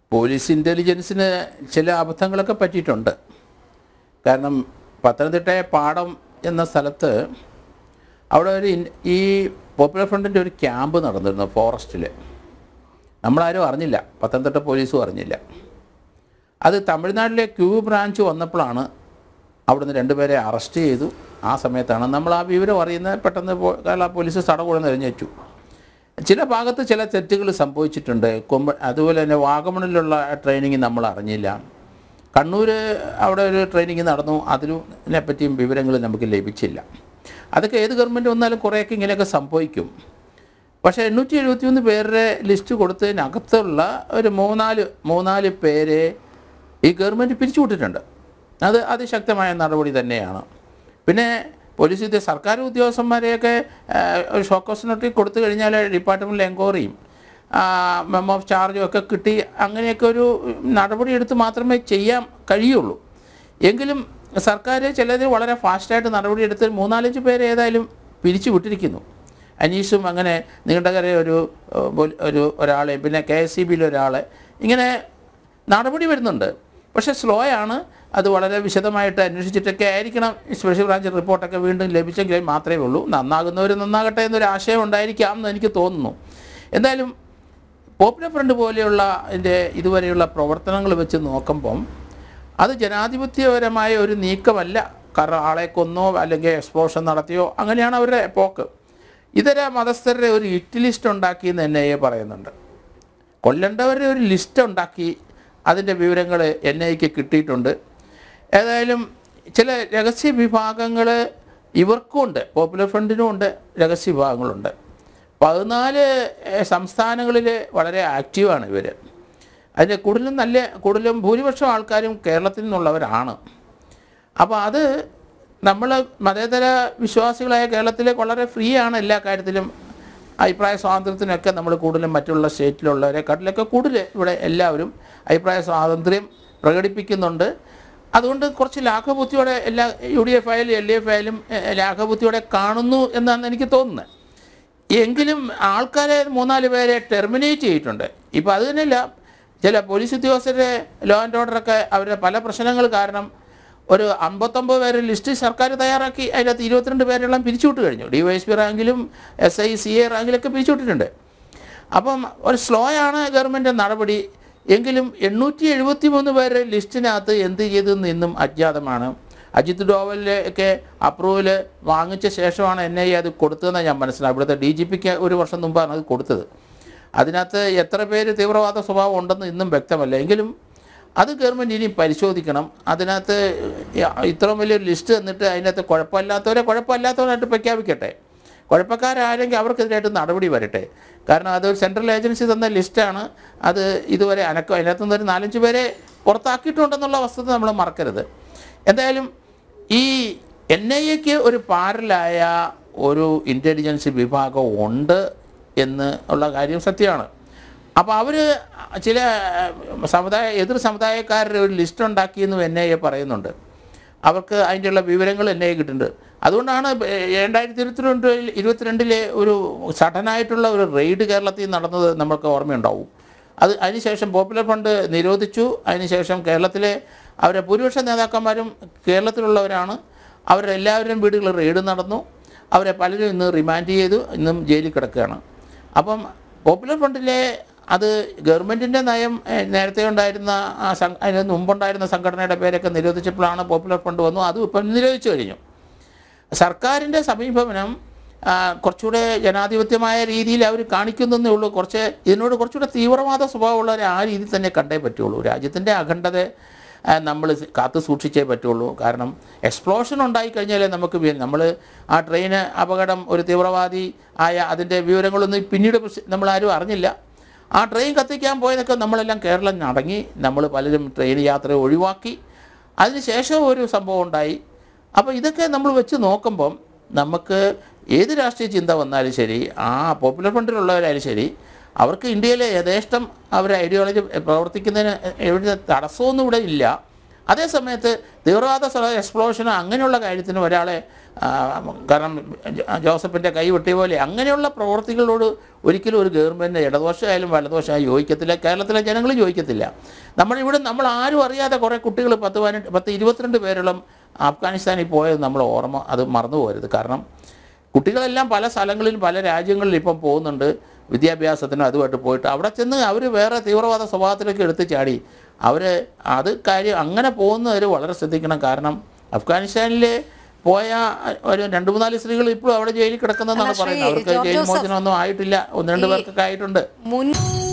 police ഇൻ്റലിജൻസിന് ചില അബദ്ധങ്ങളൊക്കെ പറ്റിയിട്ടുണ്ട് കാരണം പത്തനംതിട്ടയെ പാടം എന്ന സ്ഥലത്ത് അവിടെ ഒരു ഇൻ- ഈ പോപ്പുലർ ഫ്രണ്ടിൻ്റെ ഒരു ക്യാമ്പ് നടന്നിരുന്നു ഫോറസ്റ്റിൽ നമ്മളാരും അറിഞ്ഞില്ല പത്തനംതിട്ട പോലീസും അറിഞ്ഞില്ല അത് തമിഴ്നാട്ടിലെ ക്യൂ ബ്രാഞ്ച് വന്നപ്പോഴാണ് അവിടുന്ന് രണ്ടുപേരെ അറസ്റ്റ് ചെയ്തു ആ സമയത്താണ് നമ്മൾ ആ വിവരം അറിയുന്നത് പെട്ടെന്ന് പോ- കേരള പോലീസ് തടകൂടെ നിറഞ്ഞേച്ചു ചില ഭാഗത്ത് ചില തെറ്റുകൾ സംഭവിച്ചിട്ടുണ്ട് കൊമ്പ അതുപോലെ തന്നെ വാഗമണിലുള്ള ട്രെയിനിങ് നമ്മൾ അറിഞ്ഞില്ല കണ്ണൂർ അവിടെ ഒരു ട്രെയിനിങ് നടന്നു അതിനെ പറ്റിയും വിവരങ്ങൾ നമുക്ക് ലഭിച്ചില്ല അതൊക്കെ ഏത് ഗവൺമെൻറ് വന്നാലും കുറേയൊക്കെ ഇങ്ങനെയൊക്കെ സംഭവിക്കും പക്ഷേ എണ്ണൂറ്റി എഴുപത്തിയൊന്ന് പേരുടെ ലിസ്റ്റ് കൊടുത്തതിനകത്തുള്ള ഒരു മൂന്നാല് മൂന്നാല് പേരെ ഈ ഗവൺമെൻറ് പിരിച്ചുവിട്ടിട്ടുണ്ട് അത് അതിശക്തമായ നടപടി തന്നെയാണ് പിന്നെ പോലീസ് ഉദ്യോഗ സർക്കാർ ഉദ്യോഗസ്ഥന്മാരെയൊക്കെ ആ, ഒരു ഷോക്കോസ് നോട്ടിൽ കൊടുത്തു കഴിഞ്ഞാൽ ഡിപ്പാർട്ട്മെൻറ്റിൽ എൻക്വയറിയും മെമ്മോ ഓഫ് ചാർജും ഒക്കെ കിട്ടി അങ്ങനെയൊക്കെ ഒരു നടപടി എടുത്ത് മാത്രമേ ചെയ്യാൻ കഴിയുള്ളൂ എങ്കിലും സർക്കാർ ചിലത് വളരെ ഫാസ്റ്റായിട്ട് നടപടിയെടുത്ത് മൂന്നാലഞ്ച് പേരെ ഏതായാലും പിരിച്ചു വിട്ടിരിക്കുന്നു അനീഷും അങ്ങനെ നീണ്ടകര ഒരു ഏഹ്, പോലീ- ഒരു ഒരാളെ പിന്നെ കെ എസ് സി ബിയിലെ ഒരാളെ ഇങ്ങനെ നടപടി വരുന്നുണ്ട് പക്ഷേ സ്ലോ ആണ് അത് വളരെ വിശദമായിട്ട് അന്വേഷിച്ചിട്ടൊക്കെ ആയിരിക്കണം ഈ സ്പെഷ്യൽ ബ്രാഞ്ച് റിപ്പോർട്ടൊക്കെ വീണ്ടും ലഭിച്ചെങ്കിൽ മാത്രമേ ഉള്ളൂ നന്നാകുന്നവർ നന്നാകട്ടെ എന്നൊരു ആശയം ഉണ്ടായിരിക്കാം എന്ന് എനിക്ക് തോന്നുന്നു എന്തായാലും പോപ്പുലർ ഫ്രണ്ട് പോലെയുള്ള ഇതിൻ്റെ ഇതുവരെയുള്ള പ്രവർത്തനങ്ങൾ വെച്ച് നോക്കുമ്പം അത് ജനാധിപത്യപരമായ ഒരു നീക്കമല്ല കാരണം ആളെ കൊന്നോ അല്ലെങ്കിൽ എക്സ്പ്ലോഷൻ നടത്തിയോ അങ്ങനെയാണ് അവരുടെ പോക്ക് ഇതര മതസ്ഥരുടെ ഒരു ഹിറ്റ് ലിസ്റ്റ് ഉണ്ടാക്കി എന്ന് എൻ ഐ എ പറയുന്നുണ്ട് കൊല്ലേണ്ടവരുടെ ഒരു ലിസ്റ്റ് ഉണ്ടാക്കി അതിൻ്റെ വിവരങ്ങൾ എൻ ഐക്ക് കിട്ടിയിട്ടുണ്ട് ഏതായാലും ചില രഹസ്യ വിഭാഗങ്ങൾ ഇവർക്കും ഉണ്ട് പോപ്പുലർ ഫ്രണ്ടിനും ഉണ്ട് രഹസ്യ വിഭാഗങ്ങളുണ്ട് പതിനാല് ഏഹ്, സംസ്ഥാനങ്ങളിൽ വളരെ ആക്റ്റീവാണ് ഇവർ അതിൻ്റെ കൂടുതലും നല്ല കൂടുതലും ഭൂരിപക്ഷം ആൾക്കാരും കേരളത്തിൽ നിന്നുള്ളവരാണ് അപ്പോൾ അത് നമ്മൾ മതേതര വിശ്വാസികളായ കേരളത്തിൽ വളരെ ഫ്രീ ആണ് എല്ലാ കാര്യത്തിലും അഭിപ്രായ സ്വാതന്ത്ര്യത്തിനൊക്കെ നമ്മൾ കൂടുതലും മറ്റുള്ള സ്റ്റേറ്റിലുള്ളവരെക്കാട്ടിലൊക്കെ കൂടുതൽ ഇവിടെ എല്ലാവരും അഭിപ്രായ സ്വാതന്ത്ര്യം പ്രകടിപ്പിക്കുന്നുണ്ട് അതുകൊണ്ട് കുറച്ച് ലാഘബുദ്ധിയോടെ എല്ലാ യു ഡി എഫ് ആയാലും എൽ ഡി എഫ് ആയാലും ഏഹ്, ലാഘബുദ്ധിയോടെ കാണുന്നു എന്നാണ് എനിക്ക് തോന്നുന്നത് എങ്കിലും ആൾക്കാരെ മൂന്നാല് പേരെ ടെർമിനേറ്റ് ചെയ്തിട്ടുണ്ട് ഇപ്പോൾ അത് തന്നെയല്ല ചില പോലീസ് ഉദ്യോഗസ്ഥരുടെ ലോ ആൻഡ് ഓർഡറൊക്കെ അവരുടെ പല പ്രശ്നങ്ങൾ കാരണം ഒരു അമ്പത്തൊമ്പത് പേരെ ലിസ്റ്റ് സർക്കാർ തയ്യാറാക്കി അതിനകത്ത് ഇരുപത്തിരണ്ട് പേരെല്ലാം പിരിച്ചുവിട്ട് കഴിഞ്ഞു ഡി വൈ എസ് പി റാങ്കിലും എസ് ഐ സി എ റാങ്കിലൊക്കെ പിരിച്ചുവിട്ടിട്ടുണ്ട് അപ്പം ഒരു സ്ലോ ആണ് ഗവൺമെൻറ് നടപടി എങ്കിലും എണ്ണൂറ്റി എഴുപത്തി മൂന്ന് പേരുടെ ലിസ്റ്റിനകത്ത് എന്ത് ചെയ്തെന്ന് ഇന്നും അജ്ഞാതമാണ് അജിത് ഡോവലിലെ ഒക്കെ അപ്രൂവൽ വാങ്ങിച്ച ശേഷമാണ് എൻ ഐ അത് കൊടുത്തതെന്ന് ഞാൻ മനസ്സിലാവും ഇവിടുത്തെ ഡി ജി പിക്ക് ഒരു വർഷം മുമ്പാണ് അത് കൊടുത്തത് അതിനകത്ത് എത്ര പേര് തീവ്രവാദ സ്വഭാവം ഉണ്ടെന്ന് ഇന്നും വ്യക്തമല്ല എങ്കിലും അത് ഗവൺമെൻറ് ഇനി പരിശോധിക്കണം അതിനകത്ത് ഇത്രയും വലിയൊരു ലിസ്റ്റ് തന്നിട്ട് അതിനകത്ത് കുഴപ്പമില്ലാത്തവരെ കുഴപ്പമില്ലാത്തവരായിട്ട് പ്രഖ്യാപിക്കട്ടെ കുഴപ്പക്കാരാരെങ്കിൽ അവർക്കെതിരായിട്ട് നടപടി വരട്ടെ കാരണം അത് സെൻട്രൽ ഏജൻസി തന്ന ലിസ്റ്റാണ് അത് ഇതുവരെ അനക്കം അതിനകത്ത് നിന്ന് ഒരു നാലഞ്ച് പേരെ പുറത്താക്കിയിട്ടുണ്ടെന്നുള്ള വസ്തുത നമ്മൾ മറക്കരുത് എന്തായാലും ഈ എൻ ഐ എക്ക് ഒരു പാരലായ ഒരു ഇൻ്റലിജൻസ് വിഭാഗം ഉണ്ട് എന്ന് ഉള്ള കാര്യം സത്യമാണ് അപ്പോൾ അവർ ചില സമുദായ എതിർ സമുദായക്കാരുടെ ഒരു ലിസ്റ്റ് ഉണ്ടാക്കിയെന്നും എൻ ഐ എ പറയുന്നുണ്ട് അവർക്ക് അതിൻ്റെയുള്ള വിവരങ്ങൾ എൻ ഐ കിട്ടുന്നുണ്ട് അതുകൊണ്ടാണ് രണ്ടായിരത്തി ഇരുപത്തിരണ്ടിൽ ഇരുപത്തിരണ്ടിലെ ഒരു സഡനായിട്ടുള്ള ഒരു റെയ്ഡ് കേരളത്തിൽ നടന്നത് നമ്മൾക്ക് ഓർമ്മയുണ്ടാവും അത് അതിനുശേഷം പോപ്പുലർ ഫണ്ട് നിരോധിച്ചു അതിനുശേഷം കേരളത്തിലെ അവരെ ഭൂരിപക്ഷ നേതാക്കന്മാരും കേരളത്തിലുള്ളവരാണ് അവരുടെ എല്ലാവരുടെയും വീടുകളിൽ റെയ്ഡ് നടന്നു അവരെ പലരും ഇന്ന് റിമാൻഡ് ചെയ്തു ഇന്നും ജയിലിൽ കിടക്കുകയാണ് അപ്പം പോപ്പുലർ ഫണ്ടിലെ അത് ഗവൺമെൻറ്റിൻ്റെ നയം ഏഹ്, നേരത്തെ ഉണ്ടായിരുന്ന ആ സം അതിന് മുമ്പുണ്ടായിരുന്ന സംഘടനയുടെ പേരൊക്കെ നിരോധിച്ചപ്പോഴാണ് പോപ്പുലർ ഫണ്ട് വന്നു അതും ഇപ്പം നിരോധിച്ചു കഴിഞ്ഞു സർക്കാരിൻ്റെ സമീപനം ആ, കുറച്ചുകൂടെ ജനാധിപത്യമായ രീതിയിൽ അവർ കാണിക്കുന്നതേ ഉള്ളൂ കുറച്ച് ഇതിനോട് കുറച്ചുകൂടെ തീവ്രവാദ സ്വഭാവമുള്ളവരെ ആ രീതിയിൽ തന്നെ കണ്ടേ പറ്റുള്ളൂ രാജ്യത്തിൻ്റെ അഖണ്ഡത നമ്മൾ കാത്തു സൂക്ഷിച്ചേ പറ്റുള്ളൂ കാരണം എക്സ്പ്ലോഷൻ ഉണ്ടായി കഴിഞ്ഞാലേ നമുക്ക് നമ്മൾ ആ ട്രെയിന് അപകടം ഒരു തീവ്രവാദി ആയ അതിൻ്റെ വിവരങ്ങളൊന്നും പിന്നീട് പ്രശ്- നമ്മളാരും അറിഞ്ഞില്ല ആ ട്രെയിൻ കത്തിക്കാൻ പോയതൊക്കെ നമ്മളെല്ലാം കേരളം നടങ്ങി നമ്മൾ പലരും ട്രെയിൻ യാത്ര ഒഴിവാക്കി അതിനുശേഷം ഒരു സംഭവം ഉണ്ടായി അപ്പോൾ ഇതൊക്കെ നമ്മൾ വെച്ച് നോക്കുമ്പം നമുക്ക് ഏത് രാഷ്ട്രീയ ചിന്ത വന്നാലും ശരി ആ പോപ്പുലർ ഫണ്ടിലുള്ളവരായാലും ശരി അവർക്ക് ഇന്ത്യയിലെ യഥേഷ്ടം അവരുടെ ഐഡിയോളജി പ്രവർത്തിക്കുന്നതിന് എവിടെ തടസ്സമൊന്നും ഇവിടെ ഇല്ല അതേസമയത്ത് തീവ്രവാദ എക്സ്പ്ലോഷനോ അങ്ങനെയുള്ള കാര്യത്തിന് ഒരാളെ ആ, കാരണം ജോ- ജോസഫിൻ്റെ കൈ വെട്ടിയ പോലെ അങ്ങനെയുള്ള പ്രവർത്തികളോട് ഒരിക്കലും ഒരു ഗവൺമെൻറ് ഇടദോഷമായാലും വലദോഷമായാലും യോജിക്കത്തില്ല കേരളത്തിലെ ജനങ്ങൾ യോജിക്കത്തില്ല നമ്മളിവിടെ നമ്മൾ ആരും അറിയാതെ കുറേ കുട്ടികൾ പത്ത് പതിനെട്ട് പത്ത് ഇരുപത്തിരണ്ട് പേരോളം അഫ്ഗാനിസ്ഥാനിൽ പോയത് നമ്മൾ ഓർമ്മ അത് മറന്നു പോകരുത് കാരണം കുട്ടികളെല്ലാം പല സ്ഥലങ്ങളിലും പല രാജ്യങ്ങളിലും ഇപ്പം പോകുന്നുണ്ട് വിദ്യാഭ്യാസത്തിനും അതുമായിട്ട് പോയിട്ട് അവിടെ ചെന്ന് അവർ വേറെ തീവ്രവാദ സ്വഭാവത്തിലേക്ക് എടുത്ത് ചാടി അവർ അത് കാര്യം അങ്ങനെ പോകുന്നവർ വളരെ ശ്രദ്ധിക്കണം കാരണം അഫ്ഗാനിസ്ഥാനിൽ പോയ ഒരു രണ്ട് മൂന്നാല് സ്ത്രീകൾ ഇപ്പോഴും അവിടെ ജയിലിൽ കിടക്കുന്നതെന്നാണ് അല്ല, ശ്രീ പറയുന്നത് അവർക്ക് ജോർജ് ജയിൽ ജോസഫ് മോചനമൊന്നും ആയിട്ടില്ല ഒന്ന് രണ്ട് പേർക്കൊക്കെ ആയിട്ടുണ്ട് മുൻ